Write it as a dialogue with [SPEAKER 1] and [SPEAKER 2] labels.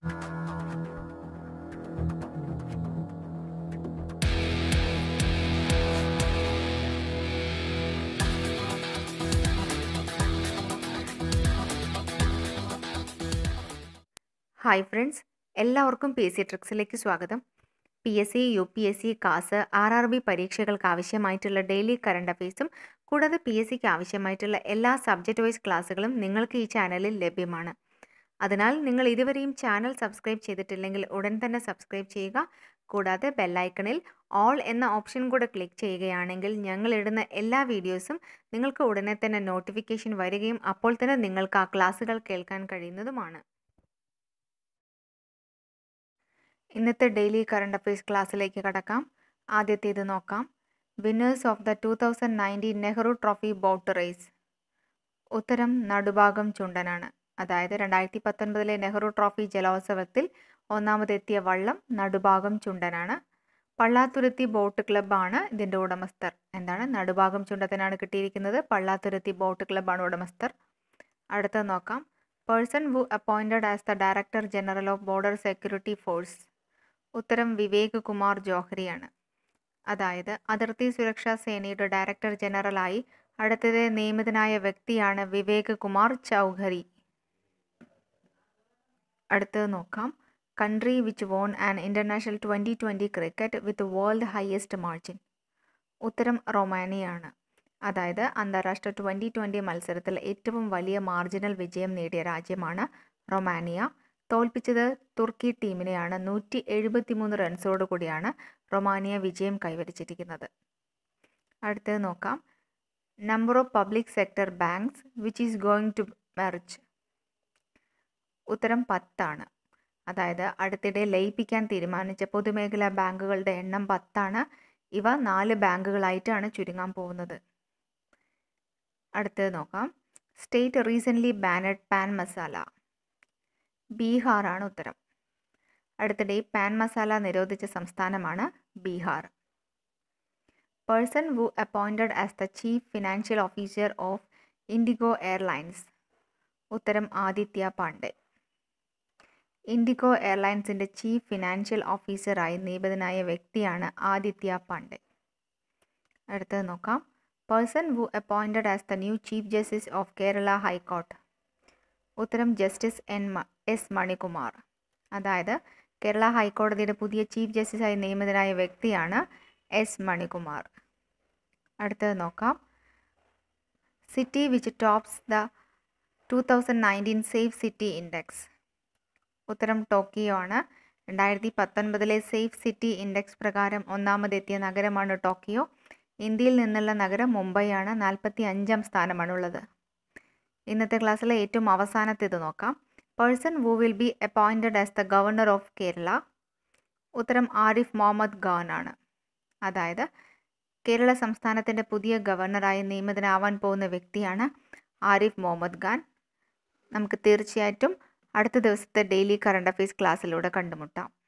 [SPEAKER 1] hi friends എല്ലാവർക്കും P S C ട്രിക്സിലേക്ക് സ്വാഗതം P S C U P S C KAS R R B പരീക്ഷകൾക്ക് ആവശ്യമായിട്ടുള്ള daily current അഫയേഴ്സും കൂടാതെ പി എസ് സിക്ക് ആവശ്യമായിട്ടുള്ള എല്ലാ സബ്ജക്റ്റ് വൈസ് ക്ലാസ്സുകളും നിങ്ങൾക്ക് ഈ ചാനലിൽ ലഭ്യമാണ് അതിനാൽ നിങ്ങൾ ഇതുവരെയും ചാനൽ സബ്സ്ക്രൈബ് ചെയ്തിട്ടില്ലെങ്കിൽ ഉടൻ തന്നെ സബ്സ്ക്രൈബ് ചെയ്യുക കൂടാതെ ബെല്ലൈക്കണിൽ ഓൾ എന്ന ഓപ്ഷൻ കൂടെ ക്ലിക്ക് ചെയ്യുകയാണെങ്കിൽ ഞങ്ങൾ ഇടുന്ന എല്ലാ വീഡിയോസും നിങ്ങൾക്ക് ഉടനെ തന്നെ നോട്ടിഫിക്കേഷൻ വരികയും അപ്പോൾ തന്നെ നിങ്ങൾക്ക് ആ ക്ലാസ്സുകൾ കേൾക്കാൻ കഴിയുന്നതുമാണ് ഇന്നത്തെ ഡെയിലി കറണ്ട് അഫയേഴ്സ് ക്ലാസ്സിലേക്ക് കടക്കാം ആദ്യത്തേത് നോക്കാം winners of the two thousand nineteen Nehru trophy boat race ഉത്തരം നടുഭാഗം ചുണ്ടനാണ് അതായത് രണ്ടായിരത്തി പത്തൊൻപതിലെ നെഹ്റു ട്രോഫി ജലോത്സവത്തിൽ ഒന്നാമതെത്തിയ വള്ളം നടുഭാഗം ചുണ്ടനാണ് പള്ളാത്തുരുത്തി ബോട്ട് ക്ലബ്ബാണ് ഇതിൻ്റെ ഉടമസ്ഥർ എന്താണ് നടുഭാഗം ചുണ്ടത്തിനാണ് കിട്ടിയിരിക്കുന്നത് പള്ളാത്തുരുത്തി ബോട്ട് ക്ലബ്ബാണ് ഉടമസ്ഥർ അടുത്തത് നോക്കാം person who appointed as the director general of border security force ഉത്തരം വിവേക് കുമാർ ജോഹരിയാണ് അതായത് അതിർത്തി സുരക്ഷാ സേനയുടെ ഡയറക്ടർ ജനറലായി അടുത്തത് നിയമിതനായ വ്യക്തിയാണ് വിവേക് കുമാർ ചൗധരി അടുത്തത് നോക്കാം country which won an international twenty twenty cricket with world highest margin ഉത്തരം റൊമാനിയാണ് അതായത് അന്താരാഷ്ട്ര ട്വൻ്റി ട്വൻ്റി മത്സരത്തിൽ ഏറ്റവും വലിയ മാർജിനൽ വിജയം നേടിയ രാജ്യമാണ് റൊമാനിയ തോൽപ്പിച്ചത് തുർക്കി ടീമിനെയാണ് നൂറ്റി എഴുപത്തിമൂന്ന് റൺസോടു കൂടിയാണ് റൊമാനിയ വിജയം കൈവരിച്ചിരിക്കുന്നത് അടുത്തത് നോക്കാം number of public sector banks which is going to merge ഉത്തരം പത്താണ് അതായത് അടുത്തിടെ ലയിപ്പിക്കാൻ തീരുമാനിച്ച പൊതുമേഖലാ ബാങ്കുകളുടെ എണ്ണം പത്താണ് ഇവ നാല് ബാങ്കുകളായിട്ടാണ് ചുരുങ്ങാൻ പോകുന്നത് അടുത്തത് നോക്കാം state recently banned pan masala ബീഹാറാണ് ഉത്തരം അടുത്തിടെ പാൻ മസാല നിരോധിച്ച സംസ്ഥാനമാണ് Bihar person who appointed as the chief financial officer of IndiGo airlines ഉത്തരം ആദിത്യ പാണ്ഡെ ഇൻഡിഗോ എയർലൈൻസിൻ്റെ ചീഫ് ഫിനാൻഷ്യൽ ഓഫീസറായി നിയമിതനായ വ്യക്തിയാണ് ആദിത്യ പാണ്ഡെ അടുത്തത് നോക്കാം person who appointed as the new chief justice of Kerala high court ഉത്തരം ജസ്റ്റിസ് എൻ എസ് മണികുമാർ അതായത് കേരള ഹൈക്കോടതിയുടെ പുതിയ ചീഫ് ജസ്റ്റിസായി നിയമിതനായ വ്യക്തിയാണ് എസ് മണികുമാർ അടുത്തത് നോക്കാം city which tops the two thousand nineteen safe city index ഉത്തരം ടോക്കിയോ ആണ് രണ്ടായിരത്തി പത്തൊൻപതിലെ സേഫ് സിറ്റി ഇൻഡെക്സ് പ്രകാരം ഒന്നാമതെത്തിയ നഗരമാണ് ടോക്കിയോ ഇന്ത്യയിൽ നിന്നുള്ള നഗരം മുംബൈയാണ് നാൽപ്പത്തി അഞ്ചാം സ്ഥാനമാണുള്ളത് ഇന്നത്തെ ക്ലാസ്സിലെ ഏറ്റവും അവസാനത്തേത് നോക്കാം person who will be appointed as the governor of Kerala ഉത്തരം ആരിഫ് മുഹമ്മദ് ഖാൻ ആണ് അതായത് കേരള സംസ്ഥാനത്തിൻ്റെ പുതിയ ഗവർണറായി നിയമിതനാവാൻ പോകുന്ന വ്യക്തിയാണ് ആരിഫ് മുഹമ്മദ് ഖാൻ നമുക്ക് തീർച്ചയായിട്ടും അടുത്ത ദിവസത്തെ ഡെയിലി കറണ്ട് അഫയേഴ്സ് ക്ലാസ്സിലൂടെ കണ്ടുമുട്ടാം